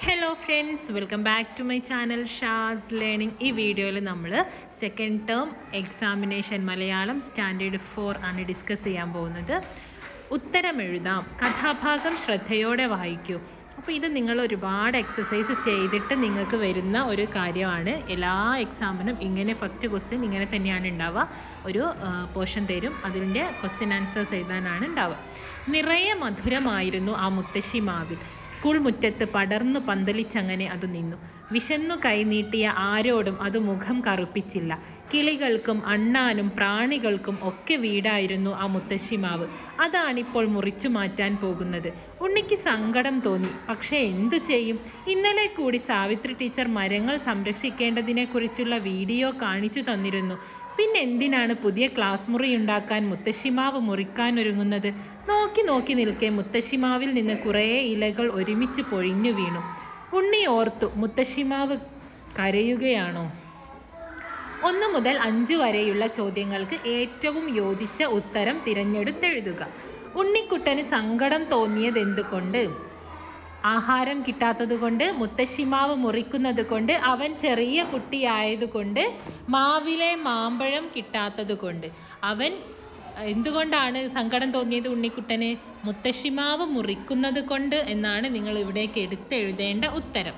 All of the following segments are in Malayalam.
hello friends welcome back to my channel Shaz learning ഈ വീഡിയോയിൽ നമ്മൾ second term examination Malayalam standard four ആണ് ഡിസ്കസ് ചെയ്യാൻ പോകുന്നത് ഉത്തരം എഴുതാം കഥാഭാഗം ശ്രദ്ധയോടെ വായിക്കൂ അപ്പോൾ ഇത് നിങ്ങൾ ഒരുപാട് എക്സസൈസ് ചെയ്തിട്ട് നിങ്ങൾക്ക് വരുന്ന ഒരു കാര്യമാണ് എല്ലാ എക്സാമിനും ഇങ്ങനെ ഫസ്റ്റ് ക്വസ്റ്റ്യൻ ഇങ്ങനെ തന്നെയാണ് ഉണ്ടാവുക ഒരു പോർഷൻ തരും അതിൻ്റെ ക്വസ്റ്റ്യൻ ആൻസേഴ്സ് എഴുതാനാണ് ഉണ്ടാവുക നിറയെ മധുരമായിരുന്നു ആ മുത്തശ്ശി മാവിൽ സ്കൂൾ മുറ്റത്ത് പടർന്നു പന്തലിച്ചങ്ങനെ അത് നിന്നു വിശന്നു കൈനീട്ടിയ ആരോടും അത് മുഖം കറുപ്പിച്ചില്ല കിളികൾക്കും അണ്ണാനും പ്രാണികൾക്കും ഒക്കെ വീടായിരുന്നു ആ മുത്തശ്ശിമാവ് അതാണിപ്പോൾ മുറിച്ചു മാറ്റാൻ പോകുന്നത് ഉണ്ണിക്ക് സങ്കടം തോന്നി പക്ഷേ എന്തു ചെയ്യും ഇന്നലെ കൂടി സാവിത്രി ടീച്ചർ മരങ്ങൾ സംരക്ഷിക്കേണ്ടതിനെക്കുറിച്ചുള്ള വീഡിയോ കാണിച്ചു തന്നിരുന്നു പിന്നെ എന്തിനാണ് പുതിയ ക്ലാസ് മുറി ഉണ്ടാക്കാൻ മുത്തശ്ശിമാവ് മുറിക്കാൻ ഒരുങ്ങുന്നത് നോക്കി നോക്കി നിൽക്കെ മുത്തശ്ശിമാവിൽ നിന്ന് കുറേ ഇലകൾ ഒരുമിച്ച് പൊഴിഞ്ഞു വീണു ഉണ്ണി ഓർത്തു മുത്തശ്ശിമാവ് കരയുകയാണോ ഒന്ന് മുതൽ അഞ്ച് വരെയുള്ള ചോദ്യങ്ങൾക്ക് ഏറ്റവും യോജിച്ച ഉത്തരം തിരഞ്ഞെടുത്തെഴുതുക ഉണ്ണിക്കുട്ടന് സങ്കടം തോന്നിയത് എന്തുകൊണ്ട് ആഹാരം കിട്ടാത്തതുകൊണ്ട് മുത്തശ്ശിമാവ് മുറിക്കുന്നത് കൊണ്ട് അവൻ ചെറിയ കുട്ടിയായതുകൊണ്ട് മാവിലെ മാമ്പഴം കിട്ടാത്തതുകൊണ്ട് അവൻ എന്തുകൊണ്ടാണ് സങ്കടം തോന്നിയത് ഉണ്ണിക്കുട്ടന് മുത്തശ്ശിമാവ് മുറിക്കുന്നത് കൊണ്ട് എന്നാണ് നിങ്ങൾ ഇവിടേക്ക് എടുത്തെഴുതേണ്ട ഉത്തരം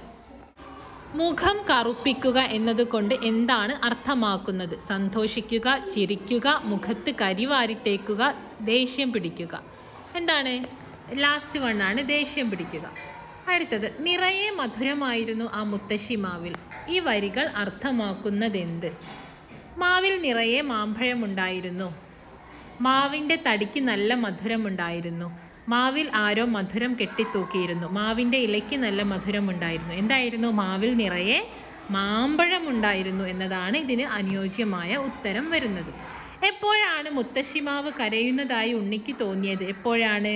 മുഖം കറുപ്പിക്കുക എന്നതുകൊണ്ട് എന്താണ് അർത്ഥമാക്കുന്നത് സന്തോഷിക്കുക ചിരിക്കുക മുഖത്ത് കരിവാരി തേക്കുക ദേഷ്യം പിടിക്കുക എന്താണ് ലാസ്റ്റ് വണ്ണാണ് ദേഷ്യം പിടിക്കുക അടുത്തത് നിറയെ മധുരമായിരുന്നു ആ മുത്തശ്ശി മാവിൽ ഈ വരികൾ അർത്ഥമാക്കുന്നതെന്ത് മാവിൽ നിറയെ മാമ്പഴമുണ്ടായിരുന്നു മാവിൻ്റെ തടിക്ക് നല്ല മധുരമുണ്ടായിരുന്നു മാവിൽ ആരോ മധുരം കെട്ടിത്തൂക്കിയിരുന്നു മാവിൻ്റെ ഇലയ്ക്ക് നല്ല മധുരമുണ്ടായിരുന്നു എന്തായിരുന്നു മാവിൽ നിറയെ മാമ്പഴമുണ്ടായിരുന്നു എന്നതാണ് ഇതിന് അനുയോജ്യമായ ഉത്തരം വരുന്നത് എപ്പോഴാണ് മുത്തശ്ശിമാവ് കരയുന്നതായി ഉണ്ണിക്ക് തോന്നിയത് എപ്പോഴാണ്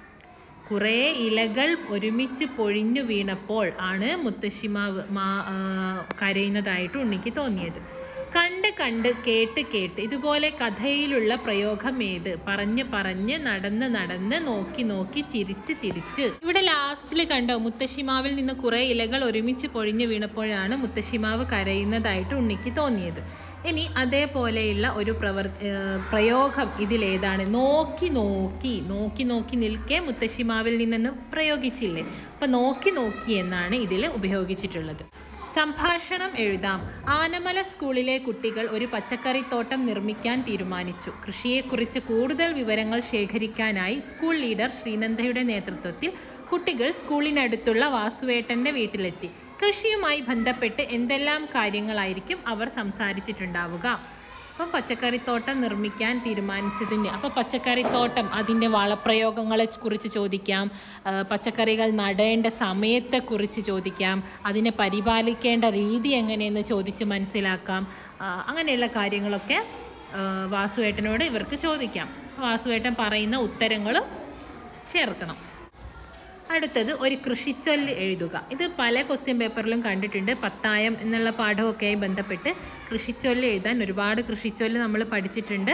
കുറേ ഇലകൾ ഒരുമിച്ച് പൊഴിഞ്ഞു വീണപ്പോൾ ആണ് മുത്തശ്ശിമാവ് മാ ആ, കരയുന്നതായിട്ട് ഉണ്ണിക്ക് തോന്നിയത് കണ്ട് കണ്ട് കേട്ട് കേട്ട് ഇതുപോലെ കഥയിലുള്ള പ്രയോഗം ഏത് പറഞ്ഞ് പറഞ്ഞ് നടന്ന് നടന്ന് നോക്കി നോക്കി ചിരിച്ച് ചിരിച്ച് ഇവിടെ ലാസ്റ്റിൽ കണ്ടോ മുത്തശ്ശിമാവിൽ നിന്ന് കുറേ ഇലകൾ ഒരുമിച്ച് പൊഴിഞ്ഞു വീണപ്പോഴാണ് മുത്തശ്ശിമാവ് കരയുന്നതായിട്ട് ഉണ്ണിക്ക് തോന്നിയത് ഇനി അതേപോലെയുള്ള ഒരു പ്രവർ ഏഹ് പ്രയോഗം ഇതിലേതാണ് നോക്കി നോക്കി നോക്കി നോക്കി നിൽക്കെ മുത്തശ്ശിമാവിൽ നിന്നെന്ന് പ്രയോഗിച്ചില്ലേ അപ്പം നോക്കി നോക്കി എന്നാണ് ഇതിൽ ഉപയോഗിച്ചിട്ടുള്ളത് സംഭാഷണം എഴുതാം ആനമല സ്കൂളിലെ കുട്ടികൾ ഒരു പച്ചക്കറിത്തോട്ടം നിർമ്മിക്കാൻ തീരുമാനിച്ചു കൃഷിയെക്കുറിച്ച് കൂടുതൽ വിവരങ്ങൾ ശേഖരിക്കാനായി സ്കൂൾ ലീഡർ ശ്രീനന്ദയുടെ നേതൃത്വത്തിൽ കുട്ടികൾ സ്കൂളിനടുത്തുള്ള വാസുവേട്ടൻ്റെ വീട്ടിലെത്തി കൃഷിയുമായി ബന്ധപ്പെട്ട് എന്തെല്ലാം കാര്യങ്ങളായിരിക്കും അവർ സംസാരിച്ചിട്ടുണ്ടാവുക അപ്പം പച്ചക്കറിത്തോട്ടം നിർമ്മിക്കാൻ തീരുമാനിച്ചതിന് അപ്പോൾ പച്ചക്കറിത്തോട്ടം അതിൻ്റെ വളപ്രയോഗങ്ങളെ കുറിച്ച് ചോദിക്കാം ആ, പച്ചക്കറികൾ നടേണ്ട സമയത്തെക്കുറിച്ച് ചോദിക്കാം അതിനെ പരിപാലിക്കേണ്ട രീതി എങ്ങനെയെന്ന് ചോദിച്ച് മനസ്സിലാക്കാം ആ, അങ്ങനെയുള്ള കാര്യങ്ങളൊക്കെ ആ, വാസുവേട്ടനോട് ഇവർക്ക് ചോദിക്കാം വാസുവേട്ടൻ പറയുന്ന ഉത്തരങ്ങളും ചേർക്കണം അടുത്തത് ഒരു കൃഷിച്ചൊല്ല് എഴുതുക ഇത് പല ക്വസ്റ്റ്യൻ പേപ്പറിലും കണ്ടിട്ടുണ്ട് പത്തായം എന്നുള്ള പാഠമൊക്കെയായി ബന്ധപ്പെട്ട് കൃഷിച്ചൊല്ല് എഴുതാൻ ഒരുപാട് കൃഷിച്ചൊല്ല് നമ്മൾ പഠിച്ചിട്ടുണ്ട്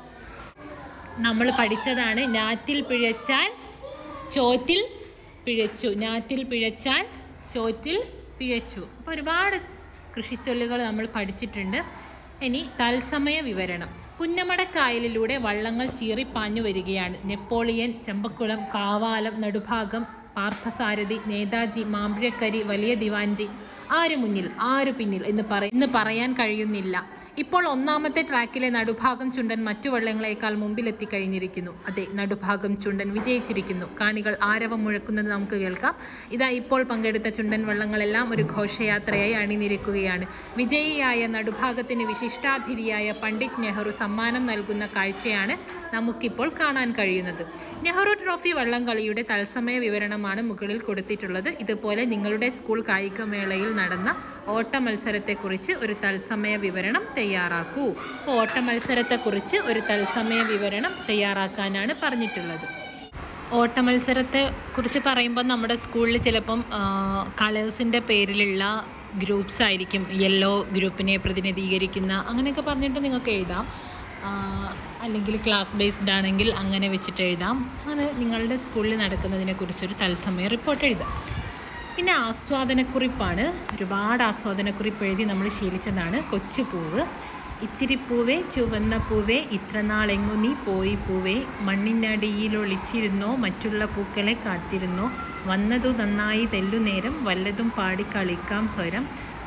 നമ്മൾ പഠിച്ചതാണ് ഞാറ്റിൽ പിഴച്ചാൽ ചോറ്റിൽ പിഴച്ചു ഞാറ്റിൽ പിഴച്ചാൽ ചോറ്റിൽ പിഴച്ചു അപ്പോൾ ഒരുപാട് കൃഷിച്ചൊല്ലുകൾ നമ്മൾ പഠിച്ചിട്ടുണ്ട് ഇനി തത്സമയ വിവരണം പുന്നമടക്കായലിലൂടെ വള്ളങ്ങൾ ചീറിപ്പാഞ്ഞു വരികയാണ് നെപ്പോളിയൻ ചെമ്പക്കുളം കാവാലം നടുഭാഗം പാർത്ഥസാരഥി നേതാജി മാമ്പഴക്കരി വലിയ ദിവാൻജി ആര് മുന്നിൽ ആര് പിന്നിൽ എന്ന് പറ എന്ന് പറയാൻ കഴിയുന്നില്ല ഇപ്പോൾ ഒന്നാമത്തെ ട്രാക്കിലെ നടുഭാഗം ചുണ്ടൻ മറ്റു വള്ളങ്ങളെക്കാൾ മുമ്പിലെത്തി കഴിഞ്ഞിരിക്കുന്നു അതെ നടുഭാഗം ചുണ്ടൻ വിജയിച്ചിരിക്കുന്നു കാണികൾ ആരവം മുഴക്കുന്നത് നമുക്ക് കേൾക്കാം ഇതാ ഇപ്പോൾ പങ്കെടുത്ത ചുണ്ടൻ വള്ളങ്ങളെല്ലാം ഒരു ഘോഷയാത്രയായി അണിനിരക്കുകയാണ് വിജയിയായ നടുഭാഗത്തിന് വിശിഷ്ടാതിഥിയായ പണ്ഡിറ്റ് നെഹ്റു സമ്മാനം നൽകുന്ന കാഴ്ചയാണ് നമുക്കിപ്പോൾ കാണാൻ കഴിയുന്നത് നെഹ്റു ട്രോഫി വള്ളംകളിയുടെ തത്സമയ വിവരണമാണ് മുകളിൽ കൊടുത്തിട്ടുള്ളത് ഇതുപോലെ നിങ്ങളുടെ സ്കൂൾ കായികമേളയിൽ നടന്ന ഓട്ട മത്സരത്തെക്കുറിച്ച് ഒരു തത്സമയ വിവരണം തയ്യാറാക്കൂ അപ്പോൾ ഓട്ട മത്സരത്തെക്കുറിച്ച് ഒരു തത്സമയ വിവരണം തയ്യാറാക്കാനാണ് പറഞ്ഞിട്ടുള്ളത് ഓട്ട മത്സരത്തെ കുറിച്ച് പറയുമ്പോൾ നമ്മുടെ സ്കൂളിൽ ചിലപ്പം കളേഴ്സിൻ്റെ പേരിലുള്ള ഗ്രൂപ്പ്സ് ആയിരിക്കും യെല്ലോ ഗ്രൂപ്പിനെ പ്രതിനിധീകരിക്കുന്ന അങ്ങനെയൊക്കെ പറഞ്ഞിട്ട് നിങ്ങൾക്ക് എഴുതാം ആ, അല്ലെങ്കിൽ ക്ലാസ് ബേസ്ഡ് ആണെങ്കിൽ അങ്ങനെ വെച്ചിട്ട് എഴുതാം അങ്ങനെ നിങ്ങളുടെ സ്കൂളിൽ നടക്കുന്നതിനെക്കുറിച്ചൊരു തത്സമയ റിപ്പോർട്ട് എഴുതാം പിന്നെ ആസ്വാദനക്കുറിപ്പാണ് ഒരുപാട് ആസ്വാദനക്കുറിപ്പ് എഴുതി നമ്മൾ ശീലിച്ചതാണ് കൊച്ചു പൂവ് ഇത്തിരി പൂവേ ചുവന്ന പൂവേ ഇത്ര നാളെങ്ങു നീ പോയി പൂവേ മണ്ണിനടിയിൽ ഒളിച്ചിരുന്നോ മറ്റുള്ള പൂക്കളെ കാത്തിരുന്നോ വന്നതു നന്നായി തെല്ലുനേരം വല്ലതും പാടി കളിക്കാം സ്വരം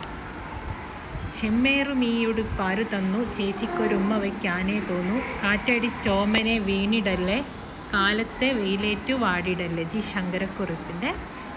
ചെമ്മേറുമീയുടുപ്പാരു തന്നു ചേച്ചിക്കൊരുമ്മ വയ്ക്കാനേ തോന്നു കാറ്റടി ചോമനെ വീണിടല്ലേ കാലത്തെ വെയിലേറ്റു വാടിടല്ലേ ജി ശങ്കരക്കുറിപ്പിൻ്റെ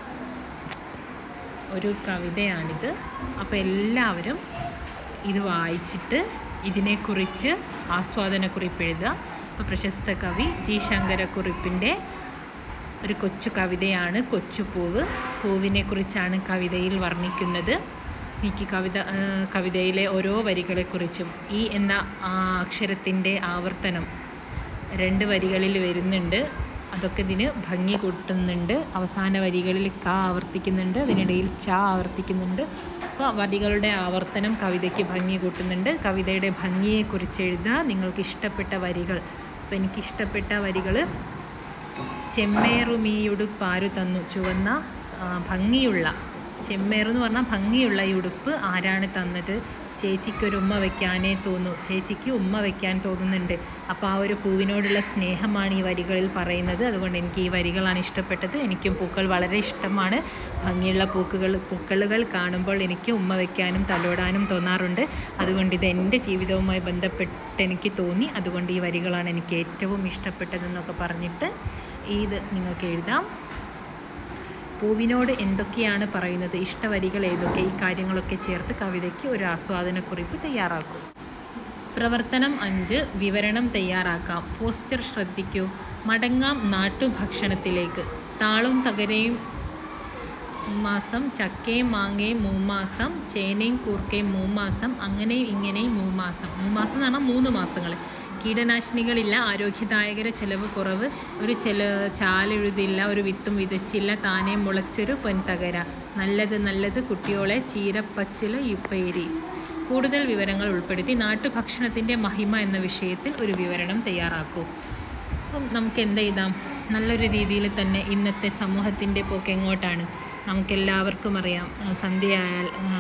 ഒരു കവിതയാണിത് അപ്പോൾ എല്ലാവരും ഇത് വായിച്ചിട്ട് ഇതിനെക്കുറിച്ച് ആസ്വാദനക്കുറിപ്പ് എഴുതുക അപ്പോൾ പ്രശസ്ത കവി ജി ശങ്കരക്കുറിപ്പിൻ്റെ ഒരു കൊച്ചു കവിതയാണ് കൊച്ചുപൂവ് പൂവിനെ കുറിച്ചാണ് കവിതയിൽ വർണ്ണിക്കുന്നത് എനിക്ക് കവിത ആ, കവിതയിലെ ഓരോ വരികളെക്കുറിച്ചും ഈ എന്ന ആ അക്ഷരത്തിൻ്റെ ആവർത്തനം രണ്ട് വരികളിൽ വരുന്നുണ്ട് അതൊക്കെ ഇതിന് ഭംഗി കൂട്ടുന്നുണ്ട് അവസാന വരികളിൽ ക ആവർത്തിക്കുന്നുണ്ട് അതിനിടയിൽ ച ആവർത്തിക്കുന്നുണ്ട് അപ്പോൾ വരികളുടെ ആവർത്തനം കവിതയ്ക്ക് ഭംഗി കൂട്ടുന്നുണ്ട് കവിതയുടെ ഭംഗിയെക്കുറിച്ച് എഴുതുക നിങ്ങൾക്ക് ഇഷ്ടപ്പെട്ട വരികൾ അപ്പോൾ എനിക്ക് ഇഷ്ടപ്പെട്ട വരികൾ ചെമ്മേറുമീയുടുപ്പാരു തന്നു ചുവന്ന ആ, ഭംഗിയുള്ള ചെമ്മേറെന്ന് പറഞ്ഞാൽ ഭംഗിയുള്ള ഈ ഉടുപ്പ് ആരാണ് തന്നത് ചേച്ചിക്കൊരു ഉമ്മ വയ്ക്കാനേ തോന്നു ചേച്ചിക്ക് ഉമ്മ വയ്ക്കാൻ തോന്നുന്നുണ്ട് അപ്പോൾ ആ ഒരു പൂവിനോടുള്ള സ്നേഹമാണ് ഈ വരികളിൽ പറയുന്നത് അതുകൊണ്ട് എനിക്ക് ഈ വരികളാണ് ഇഷ്ടപ്പെട്ടത് എനിക്കും പൂക്കൾ വളരെ ഇഷ്ടമാണ് ഭംഗിയുള്ള പൂക്കുകൾ പൂക്കളുകൾ കാണുമ്പോൾ എനിക്ക് ഉമ്മ വയ്ക്കാനും തലോടാനും തോന്നാറുണ്ട് അതുകൊണ്ട് ഇത് എൻ്റെ ജീവിതവുമായി ബന്ധപ്പെട്ട് എനിക്ക് തോന്നി അതുകൊണ്ട് ഈ വരികളാണ് എനിക്ക് ഏറ്റവും ഇഷ്ടപ്പെട്ടതെന്നൊക്കെ പറഞ്ഞിട്ട് ഇത് നിങ്ങൾക്ക് എഴുതാം പൂവിനോട് എന്തൊക്കെയാണ് പറയുന്നത് ഇഷ്ടവരികൾ ഏതൊക്കെ ഈ കാര്യങ്ങളൊക്കെ ചേർത്ത് കവിതയ്ക്ക് ഒരു ആസ്വാദനക്കുറിപ്പ് തയ്യാറാക്കൂ പ്രവർത്തനം അഞ്ച് വിവരണം തയ്യാറാക്കാം പോസ്റ്റർ ശ്രദ്ധിക്കൂ മടങ്ങാം നാട്ടുഭക്ഷണത്തിലേക്ക് താളും തകരയും മാസം ചക്കയും മാങ്ങയും മൂമാസം ചേനയും കൂർക്കയും മൂമാസം അങ്ങനെയും ഇങ്ങനെയും മൂമാസം മൂമാസം എന്ന് പറഞ്ഞാൽ മൂന്ന് മാസങ്ങൾ കീടനാശിനികളില്ല ആരോഗ്യദായകര ചെലവ് കുറവ് ഒരു ചെല ചാലെഴുതില്ല ഒരു വിത്തും വിതച്ചില്ല താനെ മുളച്ചൊരു പൊൻതകര നല്ലത് നല്ലത് കുട്ടിയോളെ ചീരപ്പച്ചില യുപ്പേരി കൂടുതൽ വിവരങ്ങൾ ഉൾപ്പെടുത്തി നാട്ടുഭക്ഷണത്തിൻ്റെ മഹിമ എന്ന വിഷയത്തിൽ ഒരു വിവരണം തയ്യാറാക്കൂ അപ്പം നമുക്ക് എന്ത് ചെയ്താം നല്ലൊരു രീതിയിൽ തന്നെ ഇന്നത്തെ സമൂഹത്തിൻ്റെ പോക്ക് എങ്ങോട്ടാണ് നമുക്കെല്ലാവർക്കും അറിയാം ആ, സന്ധ്യയായാൽ ആ,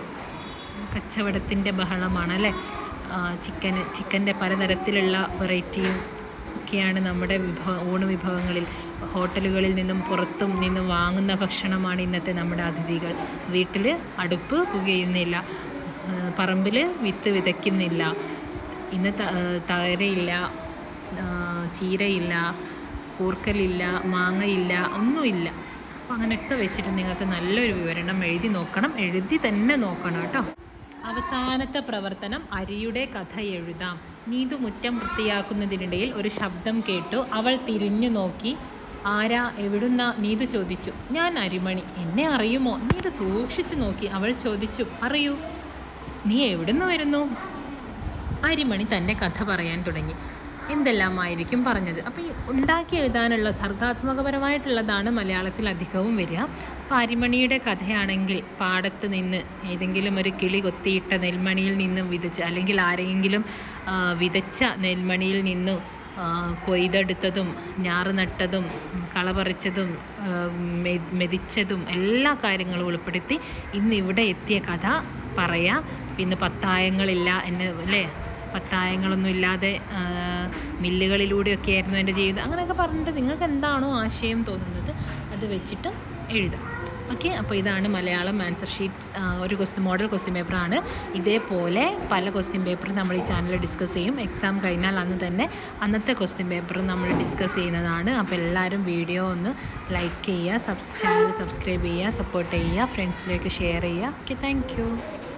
കച്ചവടത്തിൻ്റെ ബഹളമാണ് അല്ലേ ചിക്കന് ചിക്കൻ്റെ പലതരത്തിലുള്ള വെറൈറ്റിയും ഒക്കെയാണ് നമ്മുടെ വിഭവ ഊണ് വിഭവങ്ങളിൽ ഹോട്ടലുകളിൽ നിന്നും പുറത്തും നിന്നും വാങ്ങുന്ന ഭക്ഷണമാണ് ഇന്നത്തെ നമ്മുടെ അതിഥികൾ വീട്ടിൽ അടുപ്പ് പുകയുന്നില്ല പറമ്പിൽ വിത്ത് വിതയ്ക്കുന്നില്ല ഇന്ന് ത- തകരയില്ല ആ, ചീരയില്ല കൂർക്കലില്ല മാങ്ങയില്ല ഒന്നുമില്ല അപ്പോൾ അങ്ങനെയൊക്കെ വെച്ചിട്ട് നിങ്ങൾക്ക് നല്ലൊരു വിവരണം എഴുതി നോക്കണം എഴുതി തന്നെ നോക്കണം കേട്ടോ അവസാനത്തെ പ്രവർത്തനം അരിയുടെ കഥ എഴുതാം നീതു മുറ്റം വൃത്തിയാക്കുന്നതിനിടയിൽ ഒരു ശബ്ദം കേട്ടു അവൾ തിരിഞ്ഞു നോക്കി ആരാ എവിടുന്ന നീതു ചോദിച്ചു ഞാൻ അരിമണി എന്നെ അറിയുമോ നീതു സൂക്ഷിച്ചു നോക്കി അവൾ ചോദിച്ചു അറിയൂ നീ എവിടുന്ന് വരുന്നു അരിമണി തൻ്റെ കഥ പറയാൻ തുടങ്ങി എന്തെല്ലാമായിരിക്കും പറഞ്ഞത് അപ്പോൾ ഈ ഉണ്ടാക്കി എഴുതാനുള്ള സർഗാത്മകപരമായിട്ടുള്ളതാണ് മലയാളത്തിൽ അധികവും വരിക അപ്പോൾ അരിമണിയുടെ കഥയാണെങ്കിൽ പാടത്ത് നിന്ന് ഏതെങ്കിലും ഒരു കിളി കൊത്തിയിട്ട നെൽമണിയിൽ നിന്നും വിതച്ച് അല്ലെങ്കിൽ ആരെങ്കിലും ആ, വിതച്ച നെൽമണിയിൽ നിന്നും ആ, കൊയ്തെടുത്തതും ഞാറ് നട്ടതും കള പറിച്ചതും ആ, മെ- മെതിച്ചതും എല്ലാ കാര്യങ്ങളും ഉൾപ്പെടുത്തി ഇന്ന് ഇവിടെ എത്തിയ കഥ പറയാം പിന്നെ പത്തായങ്ങളില്ല എന്നെ അല്ലേ പത്തായങ്ങളൊന്നും ഇല്ലാതെ ആ, മില്ലുകളിലൂടെയൊക്കെ ആയിരുന്നു എൻ്റെ ജീവിതം അങ്ങനെയൊക്കെ പറഞ്ഞിട്ട് നിങ്ങൾക്ക് എന്താണോ ആശയം തോന്നുന്നത് അത് വെച്ചിട്ട് എഴുതാം ഓക്കെ അപ്പോൾ ഇതാണ് മലയാളം ആൻസർ ഷീറ്റ് ആ, ഒരു ക്വസ്റ്റ്യൻ മോഡൽ ക്വസ്റ്റ്യൻ പേപ്പറാണ് ഇതേപോലെ പല ക്വസ്റ്റ്യൻ പേപ്പറും നമ്മൾ ഈ ചാനലിൽ ഡിസ്കസ് ചെയ്യും എക്സാം കഴിഞ്ഞാൽ അന്ന് തന്നെ അന്നത്തെ ക്വസ്റ്റ്യൻ പേപ്പർ നമ്മൾ ഡിസ്കസ് ചെയ്യുന്നതാണ് അപ്പോൾ എല്ലാവരും വീഡിയോ ഒന്ന് ലൈക്ക് ചെയ്യുക സബ്സ് ചാനൽ സബ്സ്ക്രൈബ് ചെയ്യുക സപ്പോർട്ട് ചെയ്യുക ഫ്രണ്ട്സിലേക്ക് ഷെയർ ചെയ്യുക ഓക്കെ താങ്ക്